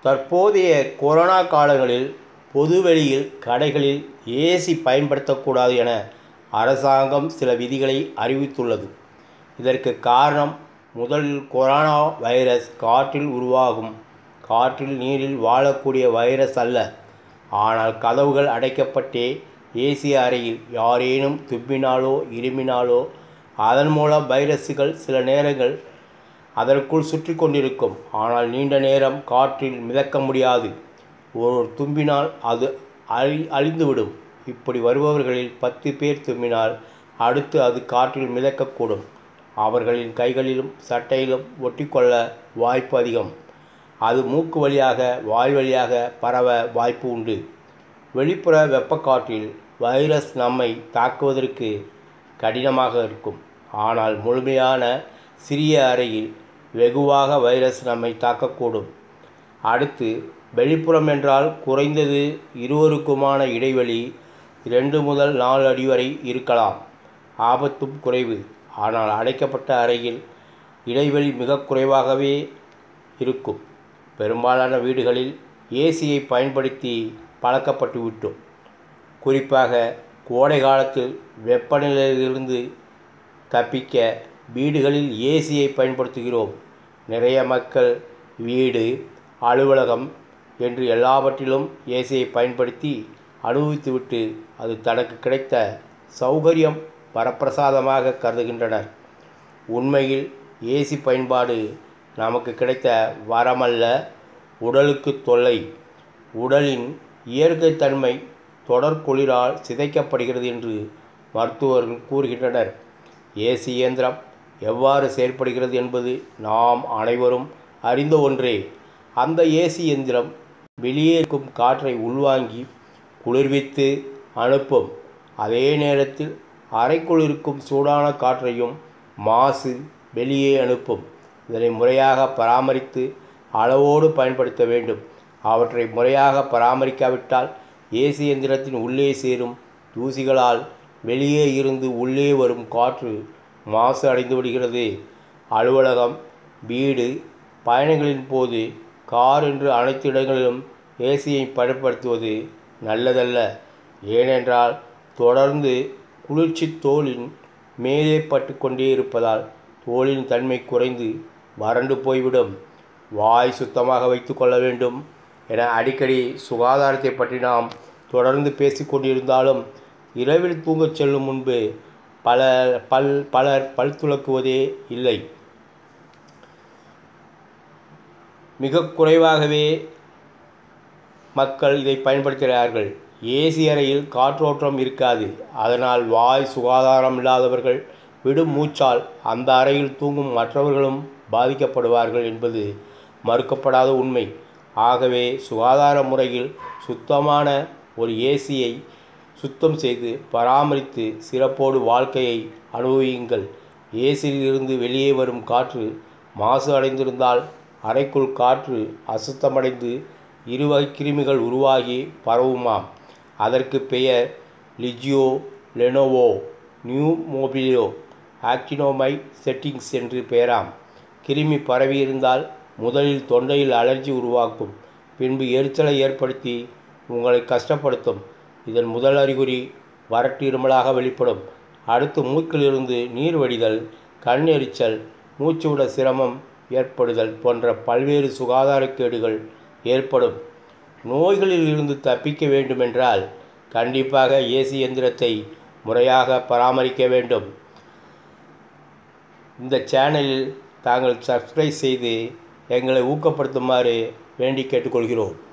தற்போதைய கொரோனா காலங்களில் பொதுவெளியில் கடைகளில் ஏசி பயன்படுத்தக்கூடாது என அரசாங்கம் சில விதிகளை அறிவித்துள்ளது இதற்கு காரணம் முதலில் கொரோனா வைரஸ் காற்றில் உருவாகும் காற்றில் நீரில் வாழக்கூடிய வைரஸ் அல்ல ஆனால் கதவுகள் அடைக்கப்பட்டே ஏசி அறையில் யாரேனும் துப்பினாலோ இருமினாலோ அதன் மூலம் வைரஸுகள் சில நேரங்கள் அதற்குள் சுற்றி கொண்டிருக்கும் ஆனால் நீண்ட நேரம் காற்றில் மிதக்க முடியாது ஒருவர் தும்பினால் அது அழி அழிந்துவிடும் இப்படி வருபவர்களில் பத்து பேர் தும்பினால் அடுத்து அது காற்றில் மிதக்கக்கூடும் அவர்களின் கைகளிலும் சட்டையிலும் ஒட்டிக்கொள்ள வாய்ப்பு அதிகம் அது மூக்கு வழியாக வாய் வழியாக பரவ வாய்ப்பு உண்டு வெளிப்புற வெப்பக்காற்றில் வைரஸ் நம்மை தாக்குவதற்கு கடினமாக இருக்கும் ஆனால் முழுமையான சிறிய அறையில் வெகுவாக வைரஸ் நம்மை தாக்கக்கூடும் அடுத்து வெளிப்புறம் என்றால் குறைந்தது இருவருக்குமான இடைவெளி இரண்டு முதல் நாலு அடி வரை இருக்கலாம் ஆபத்தும் குறைவு ஆனால் அடைக்கப்பட்ட அறையில் இடைவெளி மிக குறைவாகவே இருக்கும் பெரும்பாலான வீடுகளில் ஏசியை பயன்படுத்தி பழக்கப்பட்டு விட்டோம் குறிப்பாக கோடை காலத்தில் வெப்பநிலையிலிருந்து தப்பிக்க வீடுகளில் ஏசியை பயன்படுத்துகிறோம் நிறைய மக்கள் வீடு அலுவலகம் என்று எல்லாவற்றிலும் ஏசியை பயன்படுத்தி அனுபவித்துவிட்டு அது தனக்கு கிடைத்த சௌகரியம் வரப்பிரசாதமாக கருதுகின்றனர் உண்மையில் ஏசி பயன்பாடு நமக்கு கிடைத்த வரமல்ல உடலுக்கு தொல்லை உடலின் இயற்கை தன்மை தொடர் குளிரால் சிதைக்கப்படுகிறது என்று மருத்துவர்கள் கூறுகின்றனர் ஏசி இயந்திரம் எவ்வாறு செயல்படுகிறது என்பது நாம் அனைவரும் அறிந்த ஒன்றே அந்த ஏசி இயந்திரம் வெளியே இருக்கும் காற்றை உள்வாங்கி குளிர்வித்து அனுப்பும் அதே நேரத்தில் அறைக்குள் இருக்கும் சூடான காற்றையும் மாசு வெளியே அனுப்பும் இதனை முறையாக பராமரித்து அளவோடு பயன்படுத்த வேண்டும் அவற்றை முறையாக பராமரிக்காவிட்டால் ஏசி எந்திரத்தின் உள்ளே சேரும் தூசிகளால் வெளியே இருந்து உள்ளே வரும் காற்று மாசு அடைந்து விடுகிறது அலுவலகம் வீடு பயணங்களின் போது கார் என்று அனைத்து இடங்களிலும் ஏசியை பயன்படுத்துவது நல்லதல்ல ஏனென்றால் தொடர்ந்து குளிர்ச்சி தோலின் மேலே பட்டு கொண்டே இருப்பதால் தோலின் தன்மை குறைந்து வறண்டு போய்விடும் வாய் சுத்தமாக வைத்து கொள்ள வேண்டும் என அடிக்கடி சுகாதாரத்தை பற்றி நாம் தொடர்ந்து பேசிக்கொண்டிருந்தாலும் இரவில் தூங்கச் செல்லும் முன்பு பல பல் பலர் பல் துலக்குவதே இல்லை மிக குறைவாகவே மக்கள் இதை பயன்படுத்துகிறார்கள் ஏசி அறையில் காற்றோட்டம் இருக்காது அதனால் வாய் சுகாதாரம் இல்லாதவர்கள் விடும் மூச்சால் அந்த அறையில் தூங்கும் மற்றவர்களும் பாதிக்கப்படுவார்கள் என்பது மறுக்கப்படாத உண்மை ஆகவே சுகாதார முறையில் சுத்தமான ஒரு ஏசியை சுத்தம் செய்து பராமரித்து சிறப்போடு வாழ்க்கையை அனுபவியுங்கள் ஏசியில் இருந்து வெளியே வரும் காற்று மாசு அடைந்திருந்தால் அறைக்குள் காற்று அசுத்தமடைந்து இருவகை கிருமிகள் உருவாகி பரவுமாம் அதற்கு பெயர் லிஜியோ லெனோவோ நியூ மோபிலியோ ஆக்டினோமை செட்டிங்ஸ் என்று பெயராம் கிருமி பரவியிருந்தால் முதலில் தொண்டையில் அலர்ஜி உருவாக்கும் பின்பு எரிச்சலை ஏற்படுத்தி உங்களை கஷ்டப்படுத்தும் இதன் முதல் அறிகுறி வறட்டு இருமலாக வெளிப்படும் அடுத்து மூக்கிலிருந்து நீர் வடிதல் கண் எரிச்சல் மூச்சுவிட சிரமம் ஏற்படுதல் போன்ற பல்வேறு சுகாதாரக்கேடுகள் ஏற்படும் நோய்களில் இருந்து தப்பிக்க வேண்டுமென்றால் கண்டிப்பாக ஏசி எந்திரத்தை முறையாக பராமரிக்க வேண்டும் இந்த சேனலில் தாங்கள் சப்ஸ்கிரைப் செய்து எங்களை ஊக்கப்படுத்துமாறு வேண்டி கேட்டுக்கொள்கிறோம்